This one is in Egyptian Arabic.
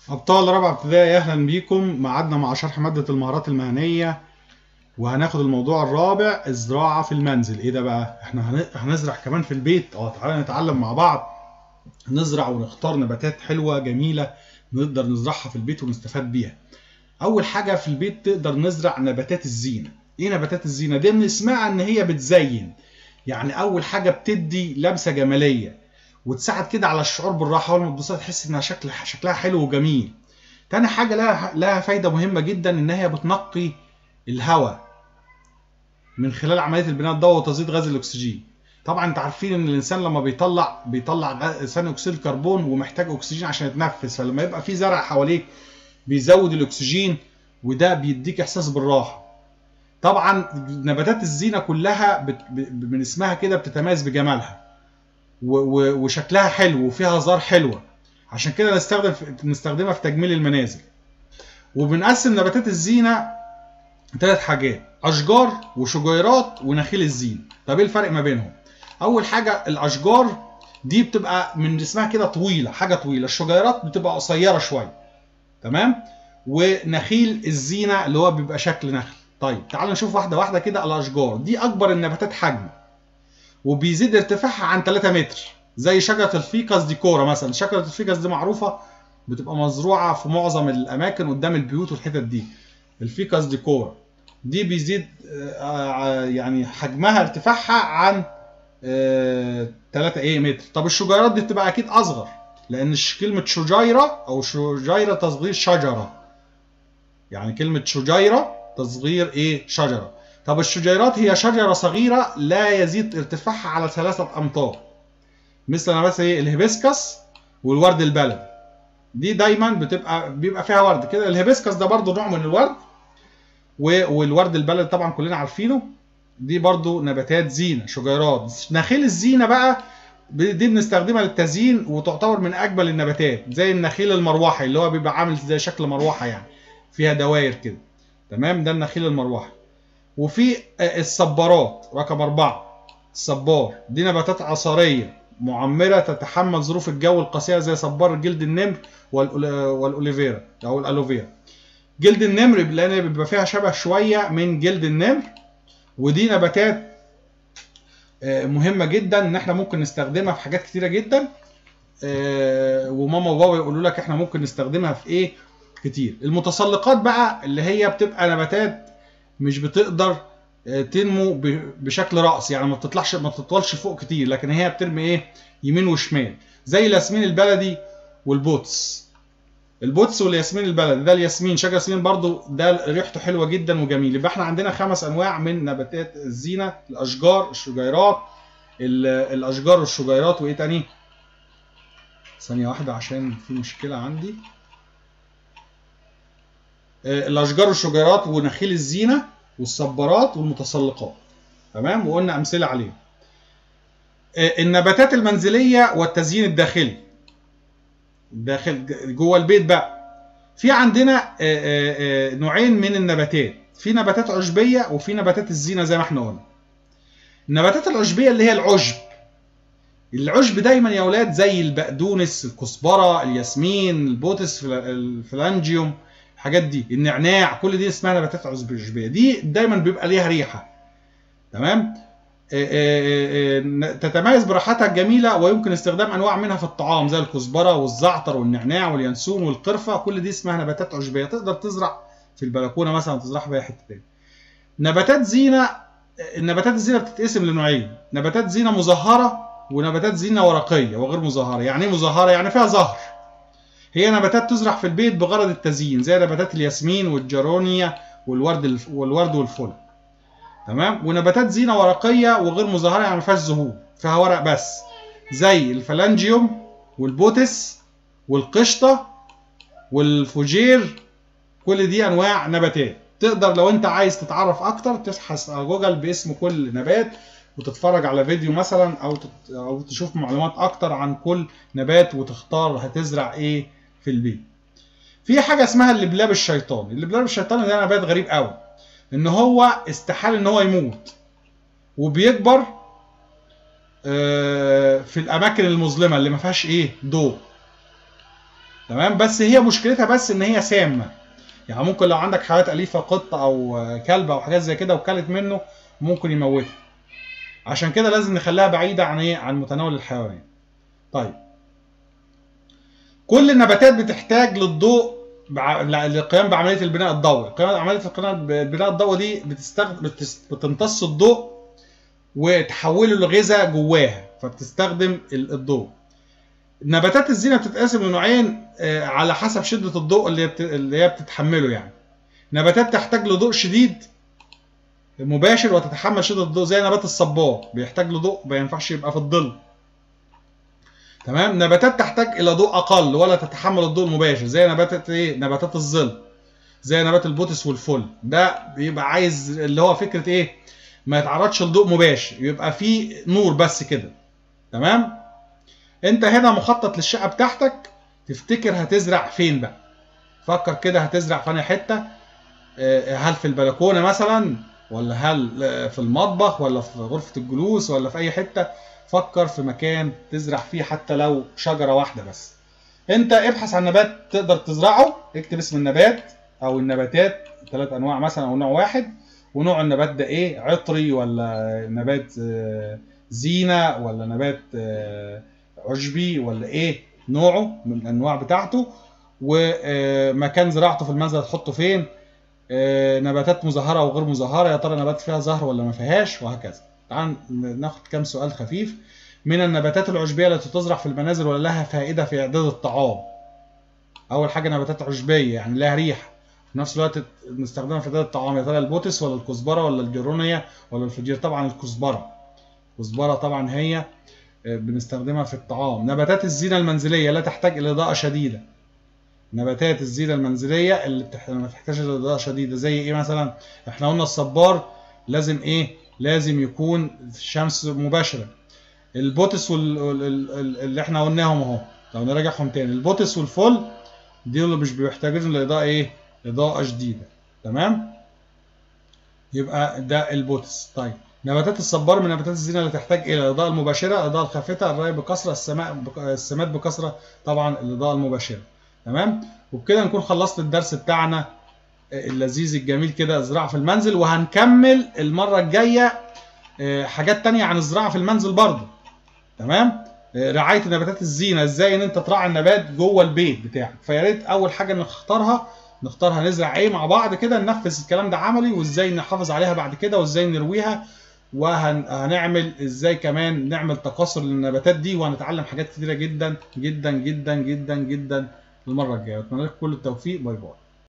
أبطال رابعة ابتدائي أهلا بيكم معادنا مع شرح مادة المهارات المهنية وهناخد الموضوع الرابع الزراعة في المنزل إيه ده بقى؟ إحنا هن- هنزرع كمان في البيت أه تعالى نتعلم مع بعض نزرع ونختار نباتات حلوة جميلة نقدر نزرعها في البيت ونستفاد بيها أول حاجة في البيت تقدر نزرع نباتات الزينة إيه نباتات الزينة؟ دي من اسمها إن هي بتزين يعني أول حاجة بتدي لمسة جمالية وتساعد كده على الشعور بالراحه اول ما تبص تحس انها شكل شكلها حلو وجميل تاني حاجه لها لها فايده مهمه جدا ان هي بتنقي الهواء من خلال عمليه البناء الضوئي وتزيد غاز الاكسجين طبعا انت عارفين ان الانسان لما بيطلع بيطلع غاز- ثاني اكسيد الكربون ومحتاج اكسجين عشان يتنفس فلما يبقى في زرع حواليك بيزود الاكسجين وده بيديك احساس بالراحه طبعا نباتات الزينه كلها بت... ب- من اسمها كده بتتميز بجمالها و- و- وشكلها حلو وفيها ازهار حلوه عشان كده نستخدم نستخدمها في تجميل المنازل وبنقسم نباتات الزينه ثلاث حاجات اشجار وشجيرات ونخيل الزينه طب ايه الفرق ما بينهم اول حاجه الاشجار دي بتبقى من اسمها كده طويله حاجه طويله الشجيرات بتبقى قصيره شويه تمام ونخيل الزينه اللي هو بيبقى شكل نخل طيب تعالوا نشوف واحده واحده كده الاشجار دي اكبر النباتات حجما وبيزيد ارتفاعها عن 3 متر زي شجره الفيكس ديكورا مثلا شجره الفيكس دي معروفه بتبقى مزروعه في معظم الاماكن قدام البيوت والحتت دي الفيكس ديكورا دي بيزيد آه، آه، يعني حجمها ارتفاعها عن 3 ايه متر طب الشجيرات دي بتبقى اكيد اصغر لان ش- كلمه شجيره او شجيره تصغير شجره يعني كلمه شجيره تصغير ايه شجره طب الشجيرات هي شجرة صغيرة لا يزيد ارتفاعها على ثلاثة أمتار مثل مثلا ايه الهيبسكس والورد البلدي دي دايما بتبقى بيبقى فيها ورد كده الهيبسكس ده برضو نوع من الورد و- والورد البلدي طبعا كلنا عارفينه دي برضو نباتات زينة شجيرات نخيل الزينة بقى ب- دي بنستخدمها للتزيين وتعتبر من أجمل النباتات زي النخيل المروحي اللي هو بيبقى عامل زي شكل مروحة يعني فيها دواير كده تمام ده النخيل المروحي وفي الصبارات رقم أربعة الصبار دي نباتات عصارية معمرة تتحمل ظروف الجو القاسية زي صبار جلد النمر والأول- والأوليفيرا أو الألوفيرا جلد النمر لأن بيبقى فيها شبه شوية من جلد النمر ودي نباتات آه، مهمة جدا إن إحنا ممكن نستخدمها في حاجات كتيرة جدا آه، وماما وبابا يقولوا لك إحنا ممكن نستخدمها في إيه كتير المتسلقات بقى اللي هي بتبقى نباتات مش بتقدر آه، تنمو ب- بشكل رأس يعني ما بتطلعش ما بتطولش فوق كتير لكن هي بترمي ايه يمين وشمال زي الياسمين البلدي والبوتس البوتس والياسمين البلدي ده الياسمين شجر ياسمين برضو ده ريحته حلوه جدا وجميل يبقى احنا عندنا خمس انواع من نباتات الزينه الاشجار الشجيرات ال- الاشجار والشجيرات وايه تاني ثانيه واحده عشان في مشكله عندي آه، الاشجار والشجيرات ونخيل الزينه والصبارات والمتسلقات تمام وقلنا امثله عليهم آه، النباتات المنزليه والتزيين الداخلي داخل جوه البيت بقى في عندنا آه، آه، آه، نوعين من النباتات في نباتات عشبيه وفي نباتات الزينه زي ما احنا قلنا النباتات العشبيه اللي هي العشب العشب دايما يا اولاد زي البقدونس الكزبره الياسمين البوتس الفلا- الفلانجيوم الحاجات دي النعناع كل دي اسمها نباتات عشبيه دي دايما بيبقى ليها ريحه تمام آه، آه، آه، تتميز براحتها الجميله ويمكن استخدام انواع منها في الطعام زي الكزبره والزعتر والنعناع واليانسون والقرفه كل دي اسمها نباتات عشبيه تقدر تزرع في البلكونه مثلا تزرعها في اي حته تاني نباتات زينه النباتات الزينه بتتقسم لنوعين نباتات زينه مزهره ونباتات زينه ورقيه وغير مزهره يعني ايه مزهره يعني فيها زهر هي نباتات تزرع في البيت بغرض التزيين زي نباتات الياسمين والجارونيا والورد الف... والورد والفل تمام ونباتات زينه ورقيه وغير مزهره يعني ما فيهاش زهور فيها ورق بس زي الفلانجيوم والبوتس والقشطه والفوجير كل دي انواع نباتات تقدر لو انت عايز تتعرف اكتر تبحث على جوجل باسم كل نبات وتتفرج على فيديو مثلا او تت... او تشوف معلومات اكتر عن كل نبات وتختار هتزرع ايه في البيت في حاجه اسمها اللبلاب الشيطاني اللبلاب الشيطاني ده نبات غريب قوي ان هو استحال ان هو يموت وبيكبر آه، في الاماكن المظلمه اللي ما فيهاش ايه ضوء تمام بس هي مشكلتها بس ان هي سامه يعني ممكن لو عندك حيوانات اليفه قطه او كلب او حاجات زي كده وكلت منه ممكن يموتها عشان كده لازم نخليها بعيده عن ايه عن متناول الحيوانات طيب كل النباتات بتحتاج للضوء بع... للقيام بعمليه البناء الضوئي قيام عمليه البناء الضوئي دي بتستخدم بتس... بتمتص الضوء وتحوله لغذاء جواها فبتستخدم الضوء نباتات الزينه بتتقسم لنوعين على حسب شده الضوء اللي بت... اللي هي بتتحمله يعني نباتات تحتاج لضوء شديد مباشر وتتحمل شده الضوء زي نبات الصبار بيحتاج لضوء ما ينفعش يبقى في الظل تمام نباتات تحتاج الى ضوء اقل ولا تتحمل الضوء المباشر زي نباتات ايه نباتات الظل زي نبات البوتس والفل ده بيبقى عايز اللي هو فكره ايه ما يتعرضش لضوء مباشر يبقى فيه نور بس كده تمام انت هنا مخطط للشقه بتاعتك تفتكر هتزرع فين بقى فكر كده هتزرع في انهي حته هل في البلكونه مثلا ولا هل في المطبخ ولا في غرفه الجلوس ولا في اي حته فكر في مكان تزرع فيه حتى لو شجره واحده بس انت ابحث عن نبات تقدر تزرعه اكتب اسم النبات او النباتات ثلاث انواع مثلا او نوع واحد ونوع النبات ده ايه عطري ولا نبات زينه ولا نبات عشبي ولا ايه نوعه من الانواع بتاعته ومكان زراعته في المنزل تحطه فين نباتات مزهره وغير مزهره يا ترى نبات فيها زهر ولا ما فيهاش وهكذا تعال ناخد كام سؤال خفيف من النباتات العشبيه التي تزرع في المنازل ولا لها فائده في اعداد الطعام اول حاجه نباتات عشبيه يعني لها ريحه في نفس الوقت نستخدمها في اعداد الطعام يا ترى البوتس ولا الكزبره ولا الجرونيه ولا الفجير طبعا الكزبره الكزبره طبعا هي بنستخدمها في الطعام نباتات الزينه المنزليه لا تحتاج الى اضاءه شديده نباتات الزينه المنزليه اللي بتح... ما تحتاجش اضاءه شديده زي ايه مثلا احنا قلنا الصبار لازم ايه لازم يكون شمس مباشره البوتس وال... اللي احنا قلناهم اهو لو نراجعهم تاني البوتس والفل دي اللي مش بيحتاجون لاضاءه ايه اضاءه شديده تمام يبقى ده البوتس طيب نباتات الصبار من نباتات الزينه اللي تحتاج الى الاضاءه المباشره الاضاءه الخافته الري بكثره السماء بك... السماد بكثره طبعا الاضاءه المباشره تمام وبكده نكون خلصت الدرس بتاعنا اللذيذ الجميل كده الزراعه في المنزل وهنكمل المره الجايه حاجات تانية عن الزراعه في المنزل برضه تمام رعايه نباتات الزينه ازاي ان انت تراعي النبات جوه البيت بتاعك فيا ريت اول حاجه نختارها نختارها نزرع ايه مع بعض كده ننفذ الكلام ده عملي وازاي نحافظ عليها بعد كده وازاي نرويها وهنعمل ازاي كمان نعمل تكاثر للنباتات دي وهنتعلم حاجات كتيره جدا جدا جدا جدا جدا المره الجايه اتمنى لكم كل التوفيق باي باي